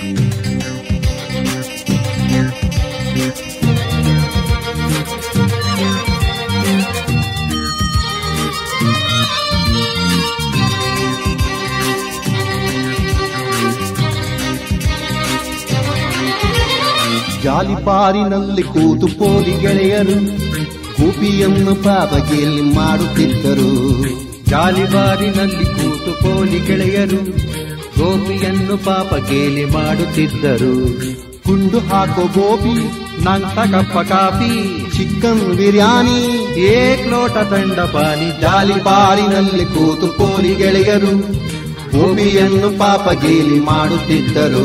ಜಾಲಿಪಾರಿನಲ್ಲಿ ಕೂತು ಪೋಲಿ ಗೆಳೆಯರು ಗೋಪಿಯನ್ನು ಪಾಪಗೆಯಲ್ಲಿ ಮಾಡುತ್ತಿದ್ದರು ಜಾಲಿಬಾರಿನಲ್ಲಿ ಕೂತು ಪೋಲಿ ಗೆಳೆಯರು ಗೋಪಿಯನ್ನು ಪಾಪ ಗೇಲಿ ಮಾಡುತ್ತಿದ್ದರು ಗುಂಡು ಹಾಕೋ ಗೋಪಿ ನಂತ ಕಪ್ಪ ಕಾಫಿ ಚಿಕನ್ ಬಿರಿಯಾನಿ ಏಕ್ ಲೋಟ ತಂಡ ಪಾನಿ ಜಾಲಿಪಾರಿನಲ್ಲಿ ಕೂತು ಪೋಲಿ ಗೆಳೆಯರು ಗೋಪಿಯನ್ನು ಪಾಪಗೇಲಿ ಮಾಡುತ್ತಿದ್ದರು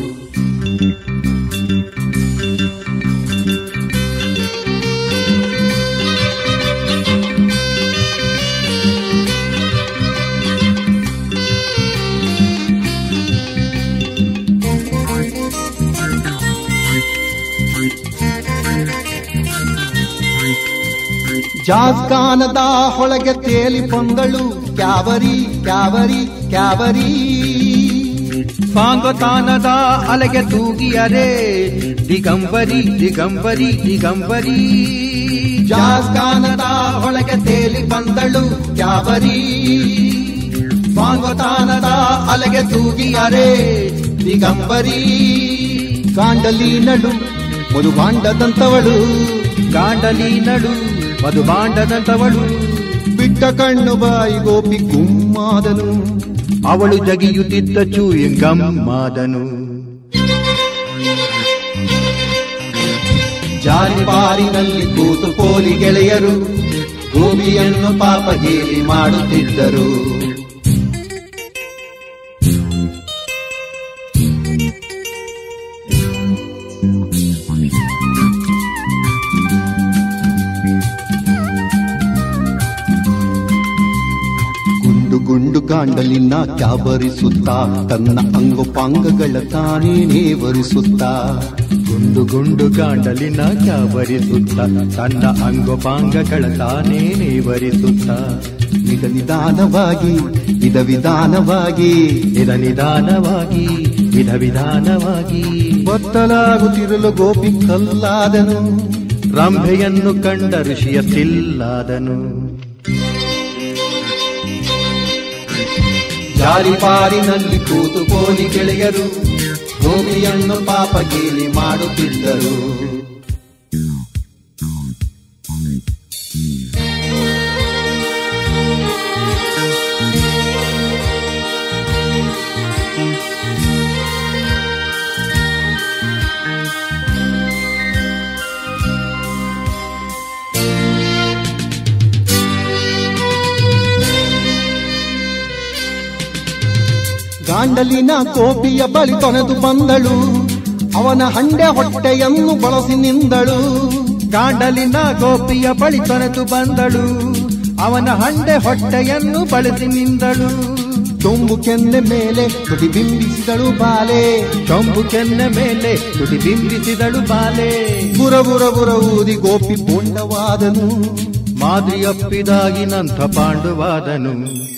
ಜಾಸ್ ಗಾನದ ಹೊಳಗೆ ತೇಲಿ ಬಂದಳು ಕ್ಯಾವರಿ ಕ್ಯಾವರಿ ಕ್ಯಾವರಿ ಪಾಂಗತಾನದ ಅಲೆಗೆ ತೂಗಿಯರೆ ದಿಗಂಬರಿ ದಿಗಂಬರಿ ದಿಗಂಬರಿ ಜಾಸ್ ಗಾನದ ಹೊಳಗೆ ತೇಲಿ ಬಂದಳು ಕ್ಯಾವರಿ ಸ್ವಾಂಗತಾನದ ಅಲೆಗೆ ತೂಗಿಯರೆ ದಿಗಂಬರಿ ಗಾಂಡಲಿ ನಡು ಮಧುಭಾಂಡದಂತವಳು ಗಾಂಡಲಿ ನಡು ಮಧುಬಾಂಡದಂತವಳು ಬಿಟ್ಟ ಕಣ್ಣು ಬಾಯಿ ಗೋಪಿ ಗುಮ್ಮಾದನು ಅವಳು ಜಗಿಯುತ್ತಿದ್ದ ಚೂಯಿಂಗಮ್ಮಾದನು ಜಾಲಿಪಾರಿನಲ್ಲಿ ಕೂತು ಪೋಲಿ ಗೆಳೆಯರು ಗೋಪಿಯನ್ನು ಪಾಪಗೇಲಿ ಮಾಡುತ್ತಿದ್ದರು ಗುಂಡು ಗುಂಡು ಗಾಂಡಲಿನ ಕ್ಯಾಬರಿಸುತ್ತಾ ತನ್ನ ಅಂಗುಪಾಂಗಗಳ ತಾನೇ ನೇವರಿಸುತ್ತಾ ಗುಂಡು ಗುಂಡು ಗಾಂಡಲಿನ ಕ್ಯಾವರಿಸುತ್ತ ತನ್ನ ಅಂಗೋಪಾಂಗಗಳ ತಾನೇ ನೇವರಿಸುತ್ತ ನಿಧ ನಿಧಾನವಾಗಿ ವಿಧ ವಿಧಾನವಾಗಿ ನಿಧ ನಿಧಾನವಾಗಿ ವಿಧ ವಿಧಾನವಾಗಿ ಬತ್ತಲಾಗುತ್ತಿರಲು ಗೋಪಿ ಕಲ್ಲಾದನು ರಂಭೆಯನ್ನು ಕಂಡ ಋಷಿಯ ಸ್ಟಿಲ್ಲಾದನು ಜಾಲಿಪಾರಿನಲ್ಲಿ ಕೂತು ಪೋಲಿ ಗೆಳೆಯರು ಗೋಪಿಯನ್ನು ಪಾಪಗೇಲಿ ಮಾಡುತ್ತಿದ್ದರು ಗಾಂಡಲಿನ ಗೋಪಿಯ ಬಳಿ ತೊನೆದು ಬಂದಳು ಅವನ ಹಂಡೆ ಹೊಟ್ಟೆಯನ್ನು ಬಳಸಿ ನಿಂದಳು ಗಾಂಡಲಿನ ಗೋಪಿಯ ಬಳಿ ತೊರೆತು ಬಂದಳು ಅವನ ಹಂಡೆ ಹೊಟ್ಟೆಯನ್ನು ಬಳಸಿ ನಿಂದಳು ಚೊಂಬು ಕೆನ್ನೆ ಮೇಲೆ ತುಟಿ ಬಿಂಬಿಸಿದಳು ಬಾಲೆ ಚೊಂಬು ಕೆನ್ನೆ ಮೇಲೆ ತುಟಿ ಬಿಂಬಿಸಿದಳು ಬಾಲೆ ಬುರ ಬುರ ಬುರ ಊದಿ ಗೋಪಿ ಪೋಂಡವಾದನು ಮಾದ್ರಿ ಅಪ್ಪಿದಾಗಿನಂಥ ಪಾಂಡುವಾದನು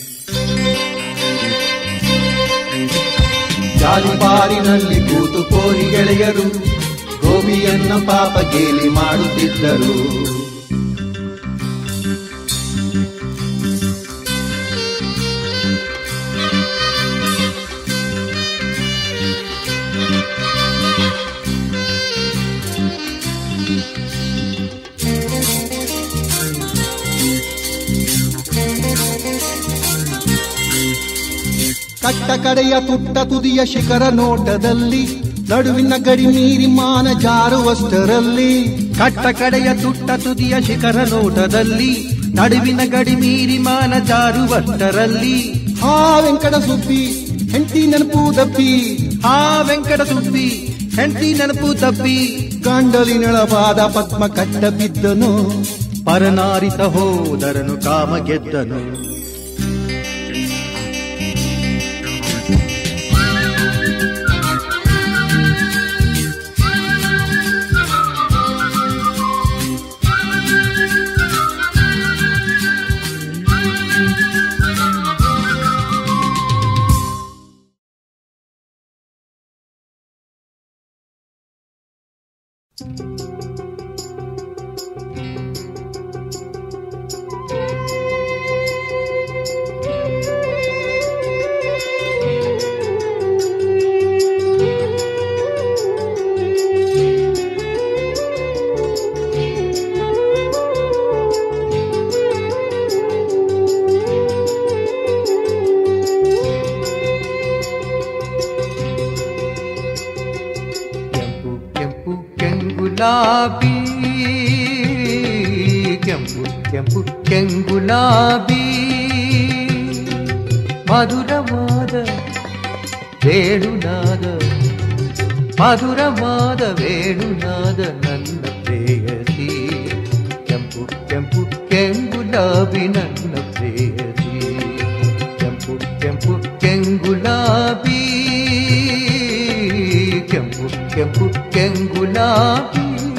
ಜಾಲಿಪಾರಿನಲ್ಲಿ ಕೂತು ಕೋರಿ ಗೆಳೆಯರು ಗೋಪಿಯನ್ನ ಪಾಪಗೇಲಿ ಮಾಡುತ್ತಿದ್ದರು ಕಟ್ಟ ಕಡೆಯ ಪುಟ್ಟ ತುದಿಯ ಶಿಖರ ನೋಟದಲ್ಲಿ ನಡುವಿನ ಗಡಿ ಮೀರಿ ಮಾನ ಜಾರುವಷ್ಟರಲ್ಲಿ ಕಟ್ಟ ಕಡೆಯ ತುಟ್ಟ ತುದಿಯ ಶಿಖರ ನೋಟದಲ್ಲಿ ನಡುವಿನ ಗಡಿ ಮೀರಿ ಮಾನ ಜಾರುವಷ್ಟರಲ್ಲಿ ಹಾ ವೆಂಕಟ ಸುಬ್ಬಿ ಹೆಂಡತಿ ನೆನಪು ದಪ್ಪಿ ಆ ವೆಂಕಟ ಸುಬ್ಬಿ ಹೆಂಡತಿ ನೆನಪು ತಪ್ಪಿ ಗಂಡಲಿನಳವಾದ ಪದ್ಮ ಕಟ್ಟ ಬಿದ್ದನು ಪರನಾರಿತ ಹೋದರನು ಕಾಮ ಗೆದ್ದನು ಕೆಂಪು ಕೆಂಪು ಕೆಂಗುಲಾಬಿ ಕೆಂಪು ಕೆಂಪು ಕೆಂಗುಲಾಬಿ ಮಧುರವಾದ ವೇಣುನಾದ ಮಧುರವಾದ ವೇಣುನಾದ ನನ್ನ ಪ್ರೇಯಸಿ ಕೆಂಪು ಕೆಂಪು ಕೆಂಗುಲಾಬಿ ನನ್ನ ಪ್ರೇಯಸಿ ಕೆಂಪು ಕೆಂಪು ಕೆಂಗುಲಾಬಿ ಕೆಂಪು ಕೆಂಪು ಕೆಂಗುಲಾಬಿ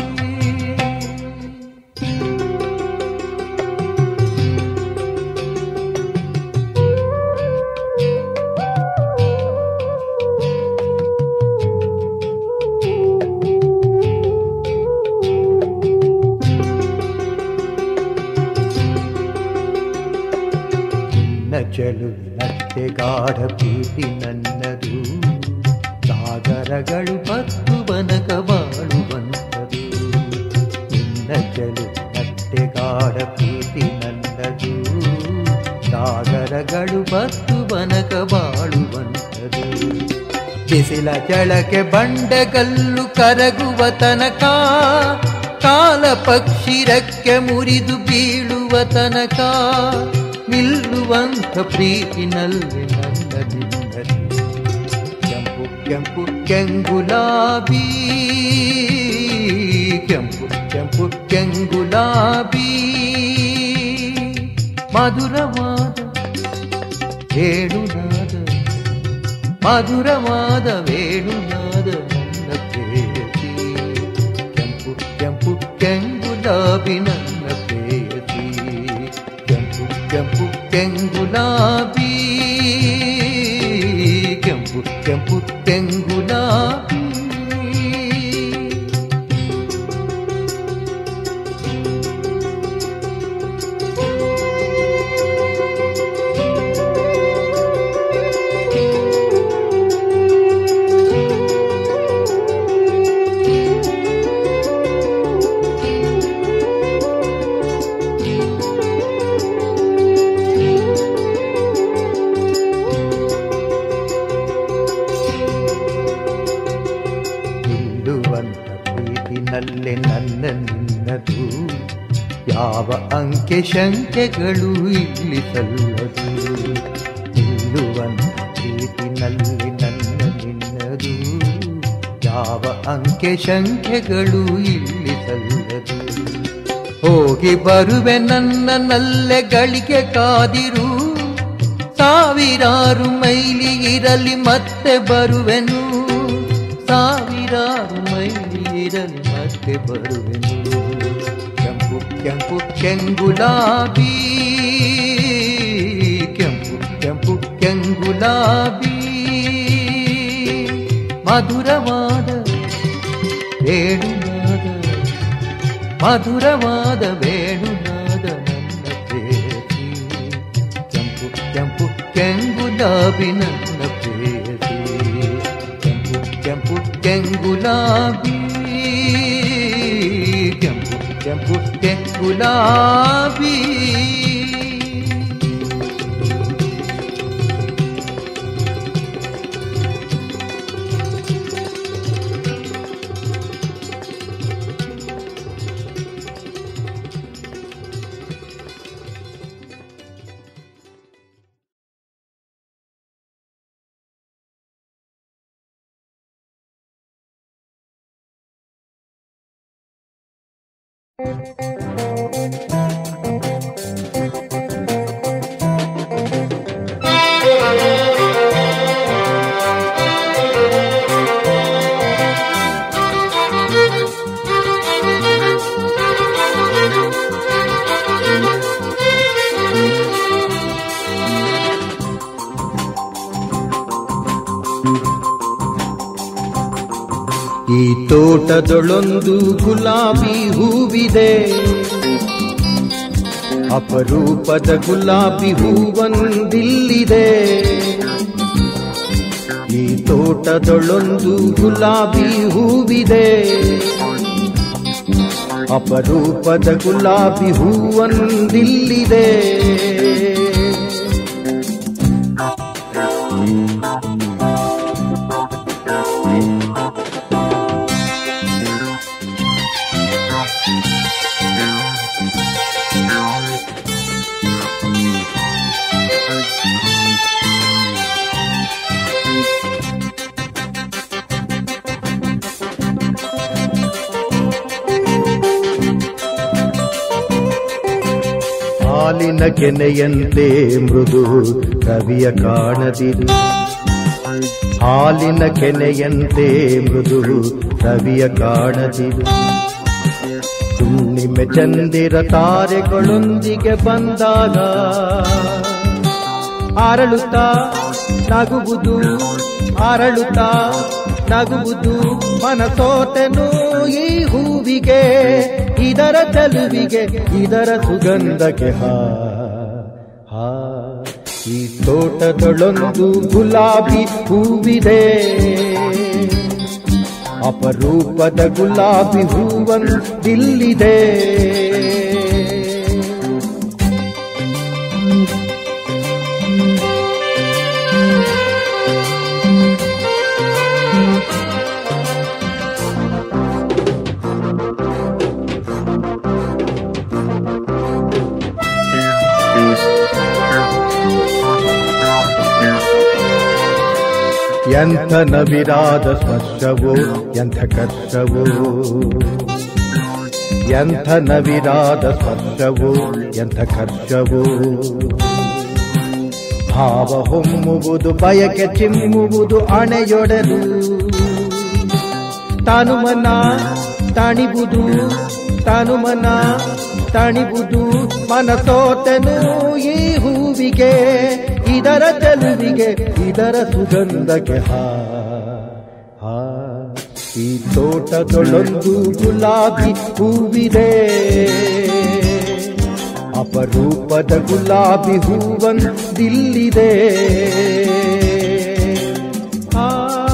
ನಿನ್ನ ಚೆಲುವಿನತ್ತೆ ಗಾಢ ಪ್ರೀತಿ ನನ್ನದು ಸಾಗರಗಳು ಬತ್ತು ಬನಕ ಬಾಳುವಂಥದು ನಿನ್ನ ಚೆಲುವಿನತ್ತೆ ಗಾಢ ಪ್ರೀತಿ ನನ್ನದು ಸಾಗರಗಳು ಬತ್ತು ಬನಕ ಬಾಳುವಂಥದು ಬಿಸಿಲ ಚಳಕೆ ಬಂಡೆಗಲ್ಲು ಕರಗುವ ತನಕ ಕಾಲ ಪಕ್ಷಿರಕ್ಕೆ ಮುರಿದು ಬೀಳುವ ತನಕ ನಿಲ್ಲುವಂಥ ಪ್ರೀತಿನಲ್ಲಿ ನನ್ನ ನಿನ್ನದು ಕೆಂಪು ಕೆಂಪು ಕೆಂಗುಲಾಬಿ ಕೆಂಪು ಕೆಂಪು ಕೆಂಗುಲಾಬಿ ಮಧುರವಾದ ವೇಣುನಾದ ಮಧುರವಾದ ವೇಣುನಾದ ನನ್ನ ಪ್ರೇಯಸಿ ಕೆಂಪು ಕೆಂಪು ಕೆಂಗುಲಾಬಿ ನನ್ನ ಪ್ರೇಯಸಿ ಕೆಂಪು ಕೆಂಪು ಕೆಂಗುಲಾಬಿ ಕೆಂಪು ಕೆಂಪು ಕೆಂಗುಲಾಬಿ ನಿಲ್ಲುವಂತ ಪ್ರೀತಿನಲ್ಲೇ ನನ್ನ ನಿನ್ನದು ಯಾವ ಅಂಕೆ ಶಂಕೆಗಳು ಇಲ್ಲಿ ಸಲ್ಲದು ನಿಲ್ಲುವಂತ ಪ್ರೀತಿನಲ್ಲಿ ನನ್ನ ನಿನ್ನದು ಯಾವ ಅಂಕೆ ಶಂಕೆಗಳು ಇಲ್ಲಿ ಸಲ್ಲದು ಹೋಗಿ ಬರುವೆ ನನ್ನ ನಲ್ಲೆ ಗಳಿಗೆ ಕಾದಿರು ಸಾವಿರಾರು ಮೈಲಿ ಇರಲಿ ಮತ್ತೆ ಬರುವೆನು ಸಾವಿರಾರು ಮೈಲಿ ಇರಲಿ ಮತ್ತೆ ಬರುವೆನು ಕೆಂಪು ಕೆಂಪು ಕೆಂಗುಲಾಬಿ ಕೆಂಪು ಕೆಂಪು ಕೆಂಗುಲಾಬಿ ಮಧುರವಾದ ವೇಣುನಾದ ಮಧುರವಾದ ವೇಣುನಾದ ನನ್ನ ಪ್ರೇಯಸಿ ಕೆಂಪು ಕೆಂಪು ಕೆಂಗುಲಾಬಿ ನನ್ನ ಪ್ರೇಯಸಿ ಕೆಂಪು ಕೆಂಪು ಕೆಂಗುಲಾಬಿ ಕೆಂಪು ಕೆಂಪು ಕೆಂಗುಲಾಬಿ ಈ ತೋಟದೊಳೊಂದು ಗುಲಾಬಿ ಹೂವಿದೆ ಅಪರೂಪದ ಗುಲಾಬಿ ಹೂವೊಂದಿಲ್ಲಿದೆ ಈ ತೋಟದೊಳೊಂದು ಗುಲಾಬಿ ಹೂವಿದೆ ಅಪರೂಪದ ಗುಲಾಬಿ ಹೂವೊಂದಿಲ್ಲಿದೆ ಹಾಲಿನ ಕೆನೆಯಂತೆ ಮೃದು ರವಿಯ ಕಾಣದಿರು ಹಾಲಿನ ಕೆನೆಯಂತೆ ಮೃದು ರವಿಯ ಕಾಣದಿರು ಹುಣ್ಣಿಮೆ ಚಂದಿರ ತಾರೆಗಳೊಂದಿಗೆ ಬಂದಾಗ ಅರಳುತ್ತಾ ನಗುವುದು ಅರಳುತ್ತಾ ನಗುವುದು ಮನಸೋತೆನು ಈ ಹೂವಿಗೆ ಇದರ ಚೆಲುವಿಗೆ ಇದರ ಸುಗಂಧಕ್ಕೆ ಹಾ ಹಾ ಈ ತೋಟದೊಳೊಂದು ಗುಲಾಬಿ ಹೂವಿದೆ ಅಪರೂಪದ ಗುಲಾಬಿ ಹೂವಂದಿಲ್ಲಿದೆ ಎಂಥ ನವಿರಾದ ಸ್ಪರ್ಶವೋ ಎಂಥ ಕರ್ಷವೋ ಎಂಥ ನವಿರಾದ ಸ್ಪರ್ಶವೋ ಎಂಥ ಕರ್ಷವೋ ಭಾವ ಹೊಮ್ಮುವುದು ಬಯಕೆ ಚಿಮ್ಮುವುದು ಅಣೆಯೊಡೆದು ತಾನು ಮನ ತಾಣಿಬುದು ತಾನು ಮನ ತಾಣಿಬುದು ಮನಸೋತೆನು ಈ ಹೂವಿಗೆ ಇದರ ಚೆಲುವಿಗೆ ಇದರ ಸುಗಂಧಕ್ಕೆ ಹಾ ಹಾ ಈ ತೋಟದೊಳೊಂದು ಗುಲಾಬಿ ಹೂವಿದೆ ಅಪರೂಪದ ಗುಲಾಬಿ ಹೂವಂದಿಲ್ಲಿದೆ ಆ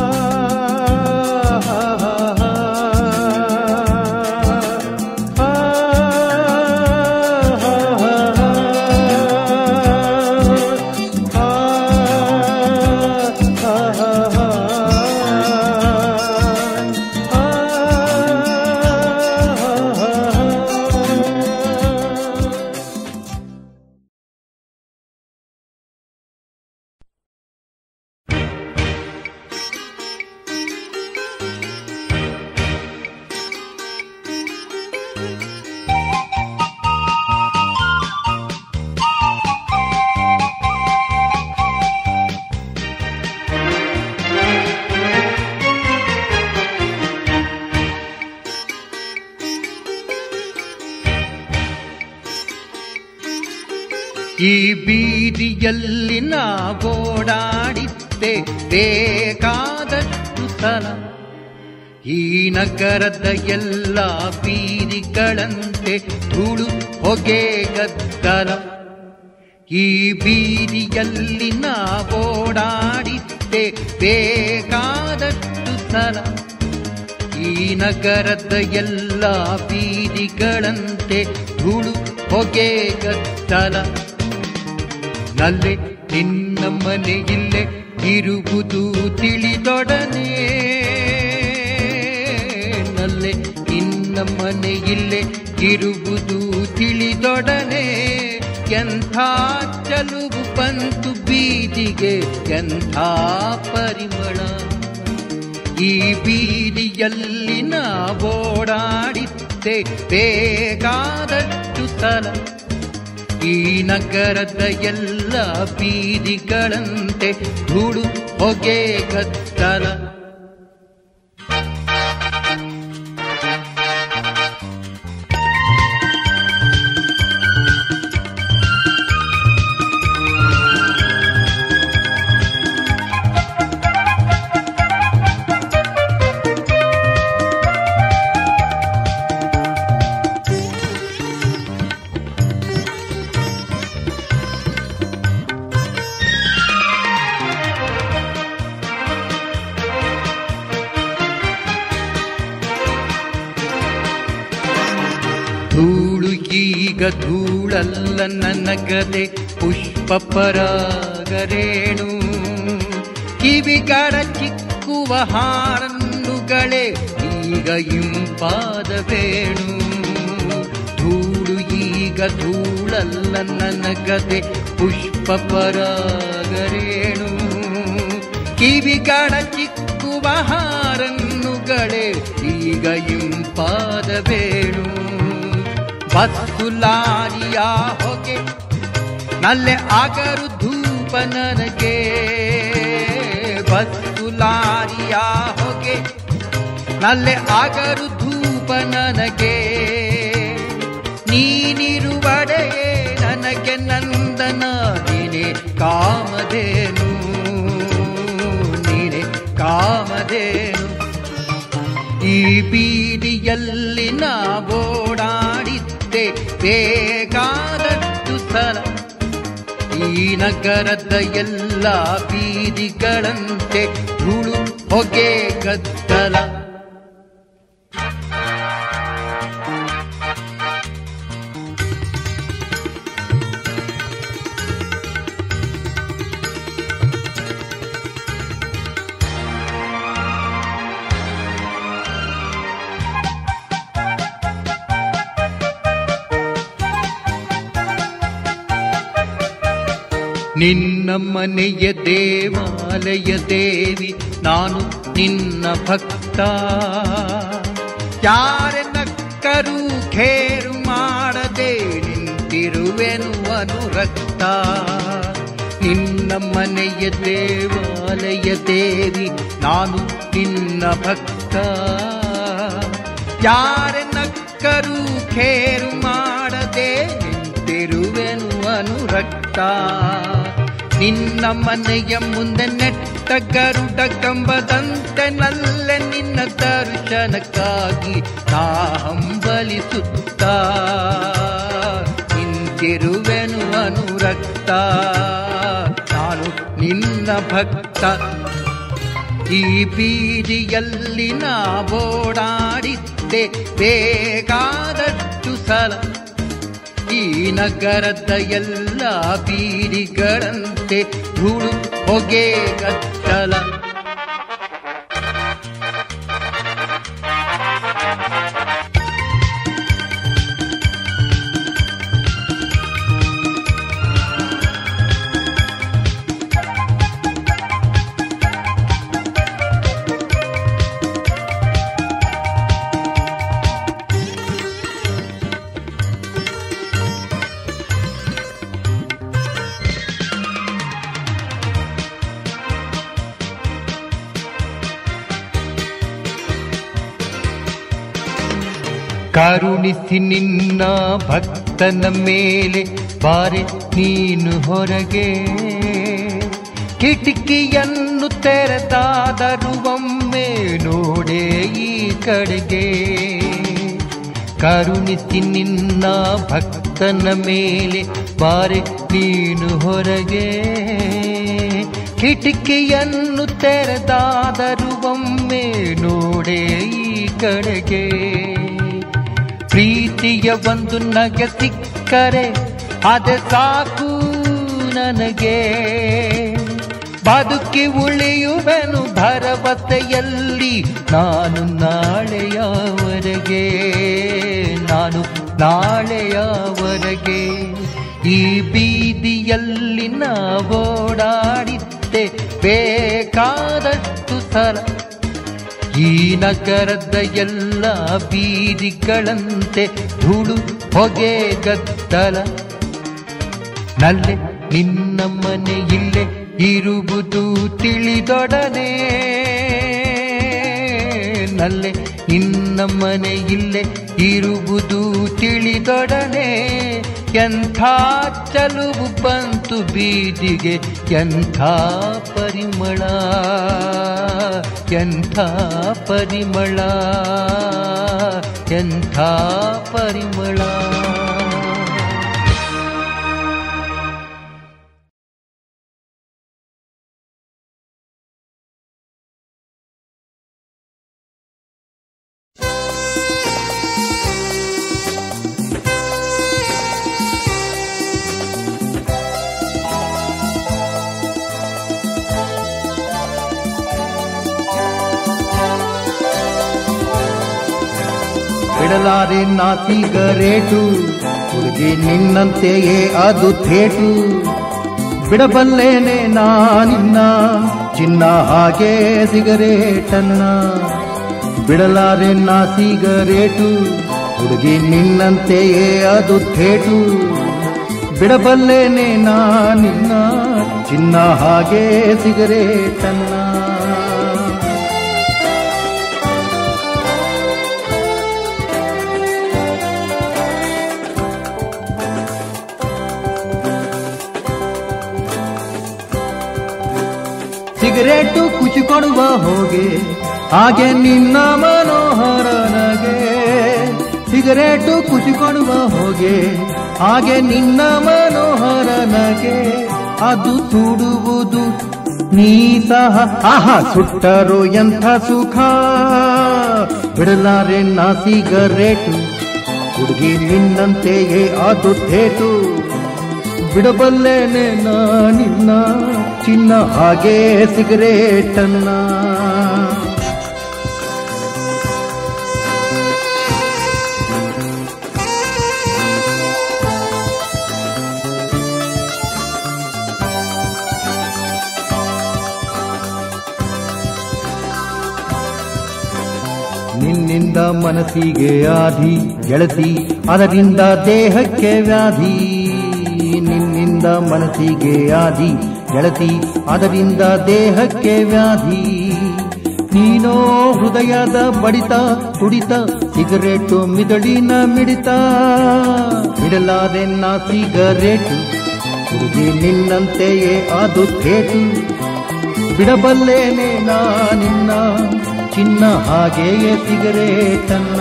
ಈ ಬೀದಿಯಲ್ಲಿ ನಾವೋಡಾಡಿದ್ದೆ ಬೇಕಾದಷ್ಟು ಸಲ ಈ ನಗರದ ಎಲ್ಲ ಬೀದಿಗಳಂತೆ ಧೂಳು ಹೊಗೆ ಗದ್ದಲ ಈ ಬೀದಿಯಲ್ಲಿ ನಾವೋಡಾಡಿದ್ದೆ ಬೇಕಾದಷ್ಟು ಸಲ ಈ ನಗರದ ಎಲ್ಲ ಬೀದಿಗಳಂತೆ ಧೂಳು ಹೊಗೆ ಗದ್ದಲ ನಲ್ಲೆ ನಿನ್ನ ಮನೆಯಿಲ್ಲೇ ಇರುವುದು ತಿಳಿದೊಡನೆ ನಲ್ಲೆ ನಿನ್ನ ಮನೆಯಿಲ್ಲೇ ಇರುವುದು ತಿಳಿದೊಡನೆ ಎಂಥ ಚಲುವು ಬಂತು ಬೀದಿಗೆ ಎಂಥ ಪರಿಮಳ ಈ ಬೀದಿಯಲ್ಲಿ ನಾವೋಡಾಡಿದ್ದೆ ಬೇಕಾದಷ್ಟು ಸಲ ಈ ನಗರದ ಎಲ್ಲ ಬೀದಿಗಳಂತೆ ಧೂಳು ಹೊಗೆ ಗದ್ದಲ ಈಗ ಧೂಳಲ್ಲ ನನಗದೆ ಪುಷ್ಪ ಪರಾಗರೇಣು ಕಿವಿಗಳ ಚಿಕ್ಕುವ ಹಾರನ್ನುಗಳೇ ಈಗ ಇಂಪಾದ ವೇಣು ಧೂಳು ಈಗ ಧೂಳಲ್ಲ ನನಗದೆ ಪುಷ್ಪ ಪರಾಗರೇಣು ಕಿವಿಗಳ ಚಿಕ್ಕುವ ಹಾರನ್ನುಗಳೇ ಈಗ ಇಂಪಾದ ವೇಣು ಬಸ್ಸು ಲಾರಿಯ ಹೊಗೆ ನಲ್ಲೆ ಆಗರು ಧೂಪ ನನಗೆ ಬಸ್ಸು ಲಾರಿಯ ಹೊಗೆ ನಲ್ಲೆ ಆಗರು ಧೂಪ ನನಗೆ ನೀನಿರುವಡೆಯೇ ನನಗೆ ನಂದನ ನೀನೆ ಕಾಮಧೇನು ನೀನೆ ಕಾಮಧೇನು ಈ ಬೀದಿಯಲ್ಲಿ ನಾ ಓಡಾಡಿದ್ದೆ ಬೇಕಾದಷ್ಟು ಸಲ ಈ ನಗರದ ಎಲ್ಲ ಬೀದಿಗಳಂತೆ ಧೂಳು ಹೊಗೆ ಗದ್ದಲ ನಿನ್ನ ಮನೆಯ ದೇವಾಲಯ ದೇವಿ ನಾನು ನಿನ್ನ ಭಕ್ತ ಯಾರೆ ನಕ್ಕರೂ ಖೇರು ಮಾಡದೆ ನಿಂತಿರುವೆನು ಅನುರಕ್ತ ನಿನ್ನ ಮನೆಯ ದೇವಾಲಯ ದೇವಿ ನಾನು ನಿನ್ನ ಭಕ್ತ ಯಾರೆ ನಕ್ಕರೂ ಖೇರು ಮಾಡದೆ ನಿಂತಿರುವೆನು ಅನುರಕ್ತ ನಿನ್ನ ಮನೆಯ ಮುಂದೆ ನೆಟ್ಟ ಗರುಡ ಕಂಬದಂತೆ ನಲ್ಲೆ ನಿನ್ನ ದರ್ಶನಕ್ಕಾಗಿ ನಾ ಹಂಬಲಿಸುತ್ತ ನಿಂತಿರುವೆನು ಅನುರಕ್ತ ನಾನು ನಿನ್ನ ಭಕ್ತ ಈ ಬೀದಿಯಲ್ಲಿ ನಾ ಓಡಾಡಿದ್ದೆ ಬೇಕಾದಷ್ಟು ಸಲ ಈ ನಗರದ ಎಲ್ಲ ಬೀದಿಗಳಂತೆ ಧೂಳು ಹೊಗೆ ಗದ್ದಲ ಕರುಣಿಸಿ ನಿನ್ನ ಭಕ್ತನ ಮೇಲೆ ಬಾರೆ ನೀನು ಹೊರಗೆ ಕಿಟಕಿಯನ್ನು ತೆರೆದಾದರೂ ಒಮ್ಮೆ ನೋಡೆ ಈ ಕಡೆಗೆ ಕರುಣಿಸಿ ನಿನ್ನ ಭಕ್ತನ ಮೇಲೆ ಬಾರೆ ನೀನು ಹೊರಗೆ ಕಿಟಕಿಯನ್ನು ತೆರೆದಾದರೂ ಒಮ್ಮೆ ನೋಡೆ ಈ ಕಡೆಗೆ ಪ್ರೀತಿಯ ಒಂದು ನಗೆ ಸಿಕ್ಕರೆ ಅದ ಸಾಕು ನನಗೆ ಬದುಕಿ ಉಳಿಯುವೆನು ಭರವಸೆಯಲ್ಲಿ ನಾನು ನಾಳೆಯವರೆಗೆ ನಾನು ನಾಳೆಯವರೆಗೆ ಈ ಬೀದಿಯಲ್ಲಿ ನಾ ಓಡಾಡಿದ್ದೆ ಬೇಕಾದಷ್ಟು ಸಲ ಈ ನಗರದ ಎಲ್ಲ ಬೀದಿಗಳಂತೆ ಧೂಳು ಹೊಗೆ ಗದ್ದಲ ನಲ್ಲೆ ನಿನ್ನ ಮನೆ ಇಲ್ಲೇ ಇರುವುದು ತಿಳಿದೊಡನೆ ನಲ್ಲೆ ನಿನ್ನ ಮನೆ ಇಲ್ಲೇ ಇರುವುದು ತಿಳಿದೊಡನೆ ಎಂಥ ಚಲುವು ಬಂತು ಬೀದಿಗೆ ಎಂಥ ಪರಿಮಳ ಎಂಥ ಪರಿಮಳ ಎಂಥ ಪರಿಮಳ ಬಿಡಲಾರೆ ನಾ ಸಿಗರೇಟು ಹುಡುಗಿ ನಿನ್ನಂತೆಯೇ ಅದು ಥೇಟು ಬಿಡಬಲ್ಲೇನೆ ನಾನಿನ್ನ ಚಿನ್ನ ಹಾಗೆ ಸಿಗರೇಟನ್ನ ಬಿಡಲಾರೆ ನಾ ಸಿಗರೇಟು ಹುಡುಗಿ ನಿನ್ನಂತೆಯೇ ಅದು ಥೇಟು ಬಿಡಬಲ್ಲೇನೆ ನಾನಿನ್ನ ಚಿನ್ನ ಹಾಗೆ ಸಿಗರೇಟನ್ನ ಸಿಗರೇಟು ಕುಚಿಕೊಡುವ ಹೋಗೆ ಹಾಗೆ ನಿನ್ನ ಮನೋಹರ ನಗೆ ಸಿಗರೇಟು ಕುಚಿಕೊಡುವ ಹೋಗೆ ಹಾಗೆ ನಿನ್ನ ಮನೋಹರ ನಗೆ ಅದು ಸುಡುವುದು ನೀ ಸಹ ಆಹಾ ಸುಟ್ಟರು ಎಂಥ ಸುಖ ಬಿಡಲಾರೆ ನಾ ಸಿಗರೇಟು ಹುಡುಗಿ ನಿನ್ನಂತೆಯೇ ಅದು ಥೇಟು ಬಿಡಬಲ್ಲೇನೆ ನಾನಿನ್ನ ಚಿನ್ನ ಹಾಗೆ ಸಿಗರೇಟನ್ನ ನಿನ್ನಿಂದ ಮನಸ್ಸಿಗೆ ಆಧಿ ಗೆಳತಿ ಅದರಿಂದ ದೇಹಕ್ಕೆ ವ್ಯಾಧಿ ನಿನ್ನಿಂದ ಮನಸ್ಸಿಗೆ ಆದಿ ಗೆಳತಿ ಅದರಿಂದ ದೇಹಕ್ಕೆ ವ್ಯಾಧಿ ನೀನೋ ಹೃದಯದ ಬಡಿತ ತುಡಿತ ಸಿಗರೇಟು ಮಿದಳಿನ ಮಿಡಿತ ಬಿಡಲಾದೆ ನಾ ಸಿಗರೇಟು ಹುಡುಗಿ ನಿನ್ನಂತೆಯೇ ಅದು ಥೇಟು ಬಿಡಬಲ್ಲೇನೆ ನಾನಿನ್ನ ಚಿನ್ನ ಹಾಗೆಯೇ ಸಿಗರೇಟನ್ನ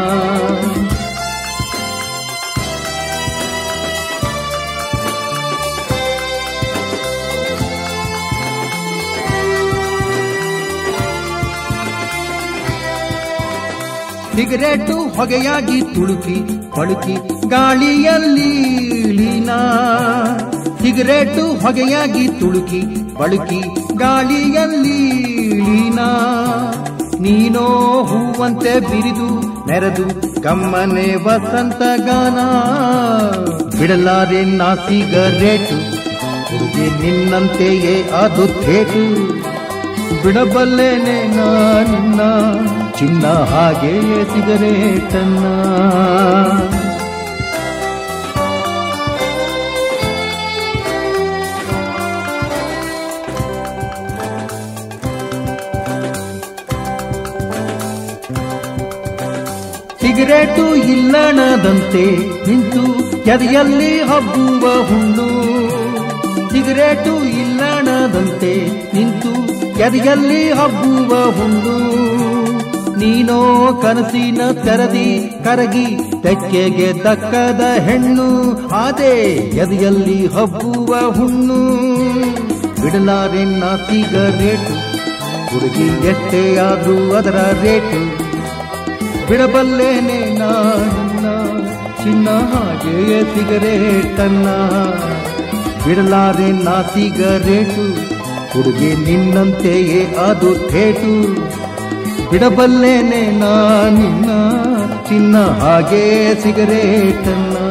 ಸಿಗರೇಟು ಹೊಗೆಯಾಗಿ ತುಳುಕಿ ಪಳುಕಿ ಗಾಳಿಯಲ್ಲಿ ಲೀನ ಸಿಗರೇಟು ಹೊಗೆಯಾಗಿ ತುಳುಕಿ ಬಳುಕಿ ಗಾಳಿಯಲ್ಲಿ ಲೀನ ನೀನೋ ಹೂವಂತೆ ಬಿರಿದು ನೆರೆದು ಗಮ್ಮನೆ ವಸಂತ ಗಾನ ಬಿಡಲಾರೆ ನಾ ಸಿಗರೇಟು ಹುಡುಗಿ ನಿನ್ನಂತೆಯೇ ಅದು ಥೇಟು ಬಿಡಬಲ್ಲೇನೆ ನಾನಿನ್ನ ಚಿನ್ನ ಹಾಗೆ ಸಿಗರೇಟನ್ನ ಸಿಗರೇಟು ಇಲ್ಲಣದಂತೆ ನಿಂತು ಎದೆಯಲ್ಲಿ ಹಬ್ಬುವ ಹುಣ್ಣು ಸಿಗರೇಟು ಇಲ್ಲಣದಂತೆ ನಿಂತು ಎದೆಯಲ್ಲಿ ಹಬ್ಬುವ ಹುಣ್ಣು ನೀನೋ ಕನಸಿನ ತೆರದಿ ಕರಗಿ ತೆಕ್ಕೆಗೆ ದಕ್ಕದ ಹೆಣ್ಣು ಆದೆ ಎದೆಯಲ್ಲಿ ಹಬ್ಬುವ ಹುಣ್ಣು ಬಿಡಲಾರೆ ನಾ ಸಿಗರೇಟು ಹುಡುಗಿ ಎಷ್ಟೇ ಆದ್ರೂ ಅದರ ರೇಟು ಬಿಡಬಲ್ಲೇನೆ ನಾನನ್ನ ಚಿನ್ನ ಹಾಗೆಯೇ ಸಿಗರೇಟನ್ನ ಬಿಡಲಾರೆ ನಾ ಸಿಗರೇಟು ಹುಡುಗಿ ನಿನ್ನಂತೆಯೇ ಅದು ಥೇಟು ಬಿಡಬಲ್ಲೇನೆ ನಾನಿನ್ನ ಚಿನ್ನ ಹಾಗೆ ಸಿಗರೇಟನ್ನ